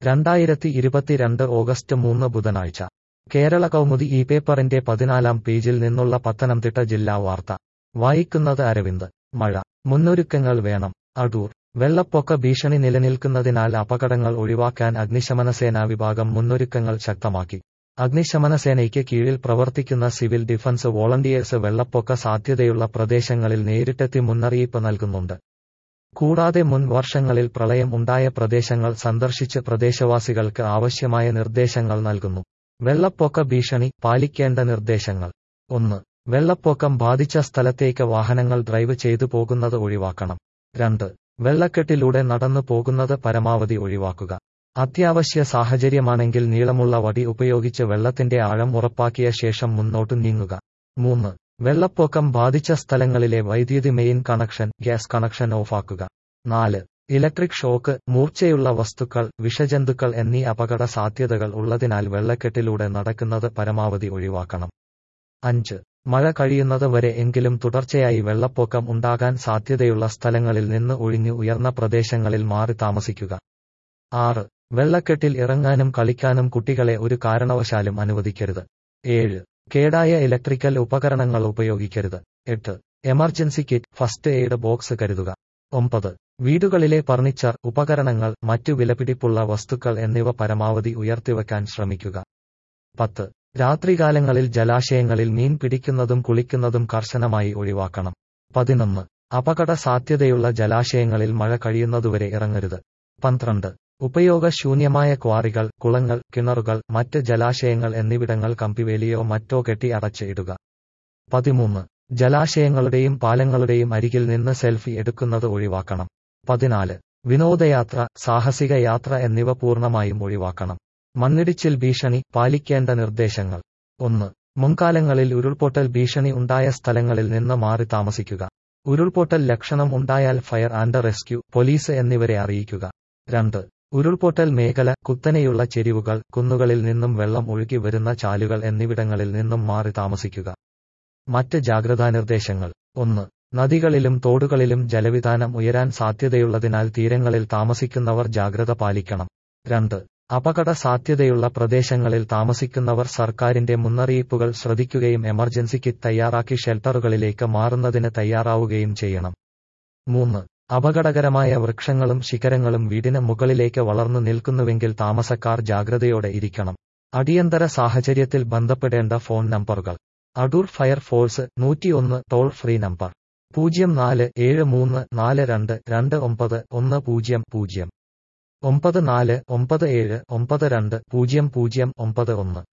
രണ്ടായിരത്തി ഇരുപത്തിരണ്ട് ഓഗസ്റ്റ് മൂന്ന് ബുധനാഴ്ച കേരള കൗമുദി ഈ പേപ്പറിന്റെ പതിനാലാം പേജിൽ നിന്നുള്ള പത്തനംതിട്ട ജില്ലാ വാർത്ത വായിക്കുന്നത് അരവിന്ദ് മഴ മുന്നൊരുക്കങ്ങൾ വേണം അടൂർ വെള്ളപ്പൊക്ക ഭീഷണി നിലനിൽക്കുന്നതിനാൽ അപകടങ്ങൾ ഒഴിവാക്കാൻ അഗ്നിശമനസേനാ വിഭാഗം മുന്നൊരുക്കങ്ങൾ ശക്തമാക്കി അഗ്നിശമനസേനയ്ക്ക് കീഴിൽ പ്രവർത്തിക്കുന്ന സിവിൽ ഡിഫൻസ് വോളണ്ടിയേഴ്സ് വെള്ളപ്പൊക്ക സാധ്യതയുള്ള പ്രദേശങ്ങളിൽ നേരിട്ടെത്തി മുന്നറിയിപ്പ് നൽകുന്നുണ്ട് കൂടാതെ മുൻ വർഷങ്ങളിൽ പ്രളയം ഉണ്ടായ പ്രദേശങ്ങൾ സന്ദർശിച്ച് പ്രദേശവാസികൾക്ക് ആവശ്യമായ നിർദ്ദേശങ്ങൾ നൽകുന്നു വെള്ളപ്പൊക്ക ഭീഷണി പാലിക്കേണ്ട നിർദ്ദേശങ്ങൾ ഒന്ന് വെള്ളപ്പൊക്കം ബാധിച്ച സ്ഥലത്തേക്ക് വാഹനങ്ങൾ ഡ്രൈവ് ചെയ്തു പോകുന്നത് ഒഴിവാക്കണം രണ്ട് വെള്ളക്കെട്ടിലൂടെ നടന്നു പോകുന്നത് പരമാവധി ഒഴിവാക്കുക അത്യാവശ്യ സാഹചര്യമാണെങ്കിൽ നീളമുള്ള വടി ഉപയോഗിച്ച് വെള്ളത്തിന്റെ ആഴം ഉറപ്പാക്കിയ ശേഷം മുന്നോട്ട് നീങ്ങുക മൂന്ന് വെള്ളപ്പൊക്കം ബാധിച്ച സ്ഥലങ്ങളിലെ വൈദ്യുതി മെയിൻ കണക്ഷൻ ഗ്യാസ് കണക്ഷൻ ഓഫാക്കുക നാല് ഇലക്ട്രിക് ഷോക്ക് മൂർച്ചയുള്ള വസ്തുക്കൾ വിഷജന്തുക്കൾ എന്നീ അപകട സാധ്യതകൾ ഉള്ളതിനാൽ വെള്ളക്കെട്ടിലൂടെ നടക്കുന്നത് പരമാവധി ഒഴിവാക്കണം അഞ്ച് മഴ കഴിയുന്നത് വരെ എങ്കിലും തുടർച്ചയായി വെള്ളപ്പൊക്കം ഉണ്ടാകാൻ സാധ്യതയുള്ള സ്ഥലങ്ങളിൽ നിന്ന് ഒഴിഞ്ഞു ഉയർന്ന പ്രദേശങ്ങളിൽ മാറി താമസിക്കുക ആറ് വെള്ളക്കെട്ടിൽ ഇറങ്ങാനും കളിക്കാനും കുട്ടികളെ ഒരു കാരണവശാലും അനുവദിക്കരുത് ഏഴ് കേടായ ഇലക്ട്രിക്കൽ ഉപകരണങ്ങൾ ഉപയോഗിക്കരുത് എട്ട് emergency kit first aid box കരുതുക ഒമ്പത് വീടുകളിലെ ഫർണിച്ചർ ഉപകരണങ്ങൾ മറ്റു വിലപിടിപ്പുള്ള വസ്തുക്കൾ എന്നിവ പരമാവധി ഉയർത്തിവെക്കാൻ ശ്രമിക്കുക പത്ത് രാത്രികാലങ്ങളിൽ ജലാശയങ്ങളിൽ മീൻ പിടിക്കുന്നതും കുളിക്കുന്നതും കർശനമായി ഒഴിവാക്കണം പതിനൊന്ന് അപകട സാധ്യതയുള്ള ജലാശയങ്ങളിൽ മഴ കഴിയുന്നതുവരെ ഇറങ്ങരുത് പന്ത്രണ്ട് ഉപയോഗശൂന്യമായ ക്വാറികൾ കുളങ്ങൾ കിണറുകൾ മറ്റ് ജലാശയങ്ങൾ എന്നിവിടങ്ങൾ കമ്പിവേലിയോ മറ്റോ കെട്ടി അടച്ച് ഇടുക പതിമൂന്ന് ജലാശയങ്ങളുടെയും പാലങ്ങളുടെയും അരികിൽ നിന്ന് സെൽഫി എടുക്കുന്നത് ഒഴിവാക്കണം പതിനാല് വിനോദയാത്ര സാഹസിക യാത്ര എന്നിവ പൂർണ്ണമായും ഒഴിവാക്കണം മണ്ണിടിച്ചിൽ ഭീഷണി പാലിക്കേണ്ട നിർദ്ദേശങ്ങൾ ഒന്ന് മുൻകാലങ്ങളിൽ ഉരുൾപൊട്ടൽ ഭീഷണി ഉണ്ടായ സ്ഥലങ്ങളിൽ നിന്ന് മാറി താമസിക്കുക ഉരുൾപൊട്ടൽ ലക്ഷണം ഉണ്ടായാൽ ഫയർ ആൻഡ് റെസ്ക്യൂ പോലീസ് എന്നിവരെ അറിയിക്കുക രണ്ട് ഉരുൾപൊട്ടൽ മേഖല കുത്തനെയുള്ള ചെരിവുകൾ കുന്നുകളിൽ നിന്നും വെള്ളം ഒഴുകി വരുന്ന ചാലുകൾ എന്നിവിടങ്ങളിൽ നിന്നും മാറി താമസിക്കുക മറ്റ് ജാഗ്രതാ നിർദ്ദേശങ്ങൾ ഒന്ന് നദികളിലും തോടുകളിലും ജലവിധാനം ഉയരാൻ സാധ്യതയുള്ളതിനാൽ തീരങ്ങളിൽ താമസിക്കുന്നവർ ജാഗ്രത പാലിക്കണം രണ്ട് അപകട സാധ്യതയുള്ള പ്രദേശങ്ങളിൽ താമസിക്കുന്നവർ സർക്കാരിന്റെ മുന്നറിയിപ്പുകൾ ശ്രദ്ധിക്കുകയും എമർജൻസി കിറ്റ് തയ്യാറാക്കി ഷെൽട്ടറുകളിലേക്ക് മാറുന്നതിന് തയ്യാറാവുകയും ചെയ്യണം മൂന്ന് അപകടകരമായ വൃക്ഷങ്ങളും ശിഖരങ്ങളും വീടിന് മുകളിലേക്ക് വളർന്നു നിൽക്കുന്നുവെങ്കിൽ താമസക്കാർ ജാഗ്രതയോടെ ഇരിക്കണം അടിയന്തര സാഹചര്യത്തിൽ ബന്ധപ്പെടേണ്ട ഫോൺ നമ്പറുകൾ അടൂർ ഫയർഫോഴ്സ് നൂറ്റിയൊന്ന് ടോൾ ഫ്രീ നമ്പർ പൂജ്യം നാല് ഏഴ് മൂന്ന് നാല് രണ്ട് രണ്ട് ഒമ്പത് ഒന്ന് പൂജ്യം പൂജ്യം ഒമ്പത് നാല് ഒമ്പത് ഏഴ് ഒമ്പത് രണ്ട് പൂജ്യം പൂജ്യം ഒമ്പത് ഒന്ന്